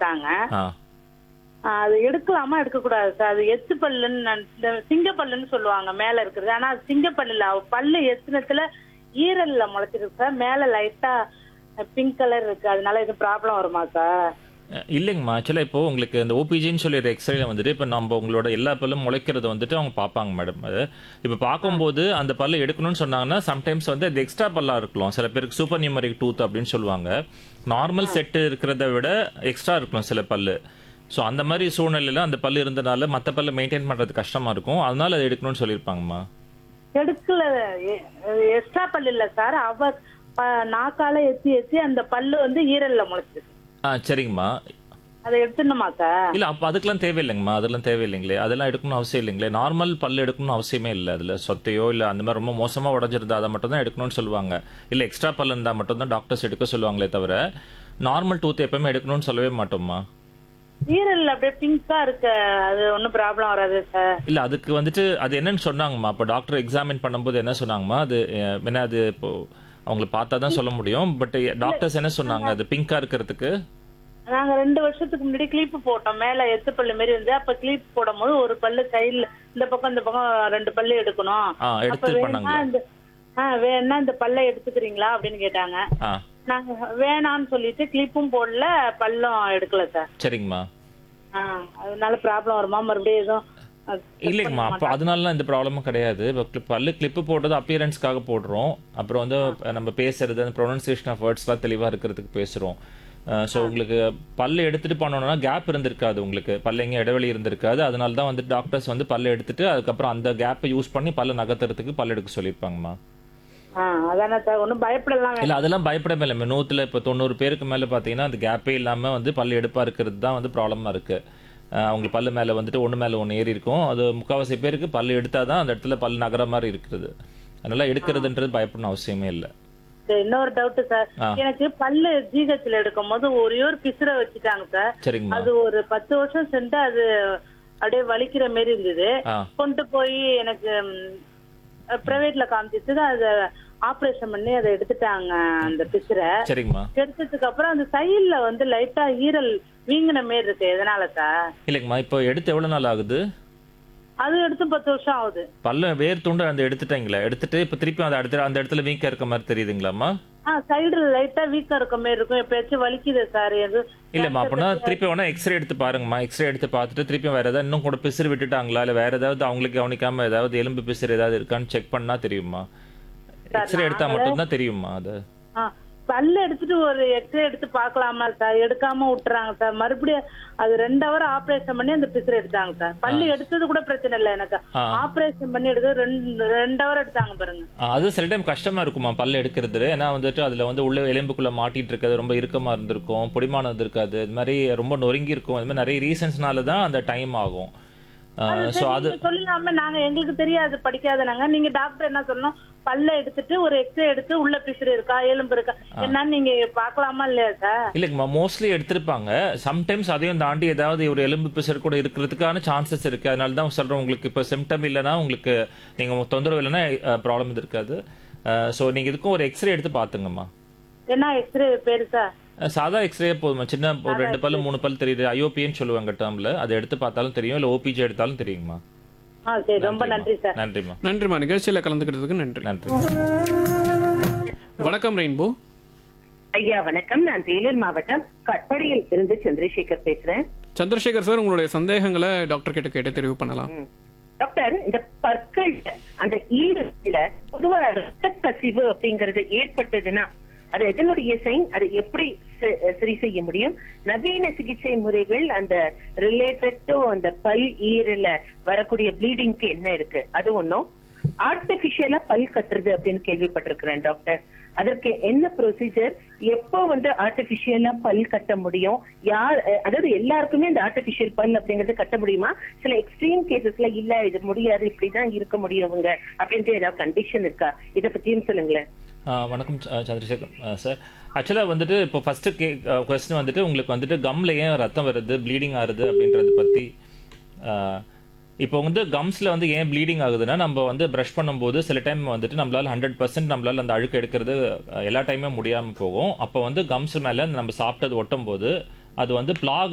போட்டாங்க ஆ ஆ, அது எடுக்கலாமா எடுக்கக்கூடாது சார் அது எத்து பல்லுன்னு நான் இந்த சிங்க பல்லுன்னு சொல்லுவாங்க மேல இருக்கிறது ஆனா அது சிங்க பல்லு இல்ல அவ பல்லு எத்துனத்துல ஈரல்ல முளைச்சிருக்கு சார் மேல லைட்டா பிங்க் கலர் இருக்கு அதனால எதுவும் ப்ராப்ளம் வருமா சார் அஹ் இல்லைங்கம்மா ஆக்சுவலாக இப்போ உங்களுக்கு இந்த ஓபிஜின்னு சொல்லிடுற எக்ஸ்ரேல வந்துட்டு இப்போ நம்ம உங்களோட எல்லா பல்லும் முளைக்கிறத வந்துட்டு அவங்க பார்ப்பாங்க மேடம் அது இப்போ பார்க்கும்போது அந்த பல்ல எடுக்கணும்னு சொன்னாங்கன்னா சம்டைம்ஸ் வந்து அது எக்ஸ்ட்ரா பல்லா இருக்கலாம் சில பேருக்கு சூப்பர் நியூமரிக் டூத் அப்படின்னு சொல்லுவாங்க நார்மல் செட்டு இருக்கிறத விட எக்ஸ்ட்ரா இருக்கலாம் சில பல்லு ஸோ அந்த மாதிரி சூழ்நிலையில அந்த பல்லு இருந்தனால மற்ற பல்ல மெயின்டைன் பண்றது கஷ்டமா இருக்கும் அதனால அதை எடுக்கணும்னு சொல்லியிருப்பாங்கம்மா எடுக்கல எக்ஸ்ட்ரா பல்லு இல்ல சார் அவ ப- நாக்கால எத்தி எத்தி அந்த பல்லு வந்து ஈரல்ல முளைச்சிருக்கு ஆ சரிங்கம்மா அதை எடுத்துடணுமா சார் இல்ல அப்ப அதுக்கெல்லாம் தேவையில்லைங்கம்மா அதெல்லாம் தேவையில்லைங்களே அதெல்லாம் எடுக்கணும்னு அவசியம் இல்லைங்களே நார்மல் பல் எடுக்கணும்னு அவசியமே இல்லை அதுல சொத்தையோ இல்ல அந்த மாதிரி ரொம்ப மோசமா உடஞ்சிருந்தா அதை மட்டும் தான் எடுக்கணும்னு சொல்லுவாங்க இல்ல எக்ஸ்ட்ரா பல் இருந்தா மட்டும் தான் டாக்டர்ஸ் எடுக்க சொல்லுவாங்களே தவிர நார்மல் டூத் எப்பவுமே எடுக்கணும்னு சொல்லவே மாட்டோம்மா ஈரல்ல அப்படியே பிங்கா இருக்கு அது ஒன்றும் ப்ராப்ளம் வராது சார் இல்ல அதுக்கு வந்துட்டு அது என்னன்னு சொன்னாங்கம்மா அப்ப டாக்டர் எக்ஸாமின் பண்ணும்போது என்ன சொன்னாங்கம்மா அது அஹ், என்ன அது இப்போ அவங்களை பார்த்தா தான் சொல்ல முடியும் பட் டாக்டர்ஸ் என்ன சொன்னாங்க அது பிங்கா இருக்கிறதுக்கு நாங்க ரெண்டு வருஷத்துக்கு முன்னாடி கிளிப்பு போட்டோம் மேல எத்து பல்லு மாரி வந்து அப்ப கிளிப் போடும் போது ஒரு பல்லு கையில இந்த பக்கம் இந்த பக்கம் ரெண்டு பல்லு எடுக்கணும் ஆ அப்ப எடுத்து வேணா பண்ணாங்களா இந்த ஆ வேணா இந்த பல்லை எடுத்துக்கிறீங்களா அப்படின்னு கேட்டாங்க ஆ நாங்க வேணாம்னு சொல்லிட்டு கிளிப்பும் போடல பல்லும் எடுக்கல சார் சரிங்கம்மா ஆ அதனால ப்ராப்ளம் வருமா மறுபடியும் எதுவும் அஹ், check இல்லைங்கம்மா பண்ண அப்போ அதனாலலாம் எந்த ப்ராப்ளமும் கிடையாது இப்போ clip- பல்லு கிளிப்பு போட்டது அப்பியரன்ஸ்க்காக போடுறோம் அப்புறம் வந்து நம்ம பேசுறது அந்த ப்ரொனன்சியேஷன் ஆஃப் வேர்ட்ஸ்லாம் தெளிவாக இருக்கிறதுக்கு பேசுகிறோம் ஸோ உங்களுக்கு பல்லு எடுத்துட்டு பண்ணணும்னா கேப் இருந்திருக்காது உங்களுக்கு பல்லு எங்கேயும் இடைவெளி இருந்திருக்காது அதனால தான் வந்து டாக்டர்ஸ் வந்து பல்லு எடுத்துட்டு அதுக்கப்புறம் அந்த கேப்பை யூஸ் பண்ணி பல்ல நகர்த்துறதுக்கு பல்லு எடுக்க சொல்லியிருப்பாங்கம்மா ஆ அதானே சார் ஒன்றும் பயப்படலாம் வேண்டாம். இல்ல அதெல்லாம் பயப்படவே இல்லை நூத்துல இப்போ தொண்ணூறு பேருக்கு மேல பாத்தீங்கன்னா அந்த கேப்பே இல்லாம வந்து பல்லு எடுப்பா இருக்கிறது தான் வந்து ப்ராப்ளமா இருக்கு அஹ் அவங்களுக்கு பல்லு மேல வந்துட்டு ஒண்ணு மேல ஒண்ணு ஏறி இருக்கும் அது முக்காவாசி பேருக்கு பல்லு எடுத்தாதான் அந்த இடத்துல பல்லு நகர மாதிரி இருக்குது அதனால எடுக்கிறதுன்றது பயப்படணும் அவசியமே இல்லை சரி, இன்னொரு டவுட் சார் ஆ. எனக்கு பல்லு ஜிஹெச்ல எடுக்கும் போது ஒரே ஒரு பிசுற வச்சுட்டாங்க சார் சரிங்கம்மா அது ஒரு பத்து வருஷம் சென்று அது அப்படியே வலிக்கிற மாதிரி இருந்தது ஆ கொண்டு போய் எனக்கு பிரைவேட்ல காமிச்சிட்டு அதை ஆபரேஷன் பண்ணி அதை எடுத்துட்டாங்க அந்த பிசுரை சரிங்கம்மா எடுத்ததுக்கு அப்புறம் அந்த சைடுல வந்து லைட்டா ஈரல் வீங்கின மாதிரி இருக்கு எதனால சார் இல்லைங்கம்மா இப்போ எடுத்து எவ்வளவு நாள் ஆகுது அது எடுத்து பத்து வருஷம் ஆகுது பல்ல வேர் துண்டு அந்த எடுத்துட்டீங்களா எடுத்துட்டு இப்போ திருப்பி அந்த இடத்துல அந்த இடத்துல வீக்கா இருக்க மாதிரி தெரியுதுங்களாம்மா ஆ சைடுல லைட்டா வீக்கா இருக்க மாதிரி இருக்கும் எப்பயாச்சும் வலிக்குது சார் எது இல்லம்மா அப்படின்னா திருப்பி வேணா எக்ஸ்ரே எடுத்து பாருங்கம்மா எக்ஸ்ரே எடுத்து பார்த்துட்டு திருப்பி வேற ஏதாவது இன்னும் கூட பிசிறு விட்டுட்டாங்களா இல்ல வேற ஏதாவது அவங்களுக்கு கவனிக்காம ஏதாவது எலும்பு பிசிறு ஏதாவது இருக்கான்னு செக் பண்ணா தெரியுமா எக்ஸ்ரே எடுத்தா மட்டும்தான் தெரியுமா அது ஆ, பல்லு எடுத்துட்டு ஒரு எக்ஸ்ரே எடுத்து பார்க்கலாமா சார் எடுக்காம விட்டுறாங்க சார் மறுபடியும் அது ரெண்டு ஹவர் ஆபரேஷன் பண்ணி அந்த பிசுறு எடுத்தாங்க சார் பல்லு எடுத்தது கூட பிரச்சனை இல்லை எனக்கு ஆ. ஆபரேஷன் பண்ணி எடுத்து ரெண்டு ரெண்டு ஹவர் எடுத்தாங்க பாருங்க ஆ, அது சில டைம் கஷ்டமா இருக்குமா பல்ல எடுக்கிறது ஏன்னா வந்துட்டு அதுல வந்து உள்ள எலும்புக்குள்ள மாட்டிட்டு இருக்கிறது ரொம்ப இறுக்கமா இருந்திருக்கும் பொடிமானது இருக்காது இது மாதிரி ரொம்ப நொறுங்கி இருக்கும் இது மாதிரி நிறைய ரீசன்ஸ்னால தான் அந்த டைம் ஆகும் ஸோ அது நீங்க சொல்லலாம நாங்க எங்களுக்கு தெரியாது படிக்காத நாங்க நீங்க டாக்டர் என்ன சொல்லணும் பல்ல எடுத்துட்டு ஒரு எக்ஸ்ரே எடுத்து உள்ள பிசுறு இருக்கா எலும்பு இருக்கா என்னன்னு நீங்க பார்க்கலாமா இல்லையா சார் இல்லைங்கம்மா மோஸ்ட்லி எடுத்திருப்பாங்க சம்டைம்ஸ் அதையும் தாண்டி ஏதாவது ஒரு எலும்பு பிசர் கூட இருக்கிறதுக்கான சான்சஸ் இருக்கு அதனால தான் சொல்றேன் உங்களுக்கு இப்போ சிம்டம் இல்லைன்னா உங்களுக்கு நீங்க தொந்தரவு இல்லைன்னா ப்ராப்ளம் இருக்காது ஸோ நீங்க இதுக்கும் ஒரு எக்ஸ்ரே எடுத்து பாத்துங்கம்மா என்ன எக்ஸ்ரே பேரு சார் அஹ் சாதா எக்ஸ்ரே போதுமா சின்ன ஒரு ரெண்டு பல்லு மூணு பல் தெரியுது ஐஓபின்னு சொல்லுவாங்க டேர்ம்ல அதை எடுத்து பார்த்தாலும் தெரியும் இல்லை ஓபிஜி எடுத்தாலும் தெரியுங்கம்மா ஆ சரி ரொம்ப நன்றி சார் நன்றிம்மா நன்றிம்மா நிகழ்ச்சியில் கலந்துக்கிட்டதுக்கு நன்றி நன்றி வணக்கம் ரெயின்போ ஐயா வணக்கம் நான் வேலூர் மாவட்டம் கட்படியில் இருந்து சந்திரசேகர் பேசுறேன் சந்திரசேகர் சார் உங்களுடைய சந்தேகங்களை டாக்டர் கிட்ட கேட்டு தெரிவு பண்ணலாம் டாக்டர் இந்த பற்கள் அந்த ஈரத்துல பொதுவா ரத்த கசிவு அப்படிங்கறது ஏற்பட்டதுன்னா அது எதனுடைய சைன் அது எப்படி ச- சரி செய்ய முடியும் நவீன சிகிச்சை முறைகள் அந்த ரிலேட்டட் டு அந்த பல் ஈரல வரக்கூடிய ப்ளீடிங்க்கு என்ன இருக்கு அது ஒண்ணும் ஆர்டிபிஷியலா பல் கட்டுறது அப்படின்னு கேள்விப்பட்டிருக்கிறேன் டாக்டர் அதற்கு என்ன ப்ரொசீஜர் எப்போ வந்து ஆர்டிபிஷியலா பல் கட்ட முடியும் யார் அஹ், அதாவது எல்லாருக்குமே இந்த ஆர்டிபிஷியல் பல் அப்படிங்கறது கட்ட முடியுமா சில எக்ஸ்ட்ரீம் கேசஸ்ல இல்ல இது முடியாது இப்படிதான் இருக்க முடியவங்க அப்படின்ட்டு ஏதாவது கண்டிஷன் இருக்கா இத பத்தியும் சொல்லுங்களேன் ஆ, வணக்கம் ச- சந்திரசேகர் சார் ஆக்சுவலாக வந்துட்டு இப்போ ஃபர்ஸ்ட் கே கொஸ்டின் வந்துட்டு உங்களுக்கு வந்துட்டு கம்ல ஏன் ரத்தம் வருது ப்ளீடிங் ஆகுது அப்படின்றத பற்றி இப்போ வந்து கம்ஸில் வந்து ஏன் ப்ளீடிங் ஆகுதுன்னா நம்ம வந்து ப்ரஷ் பண்ணும்போது சில டைம் வந்துட்டு நம்மளால ஹண்ட்ரட் பர்சன்ட் நம்மளால அந்த அழுக்கு எடுக்கிறது அஹ், எல்லா டைமே முடியாமல் போகும் அப்போ வந்து கம்ஸ் மேலே நம்ம சாப்பிட்டது ஒட்டும் போது அது வந்து பிளாக்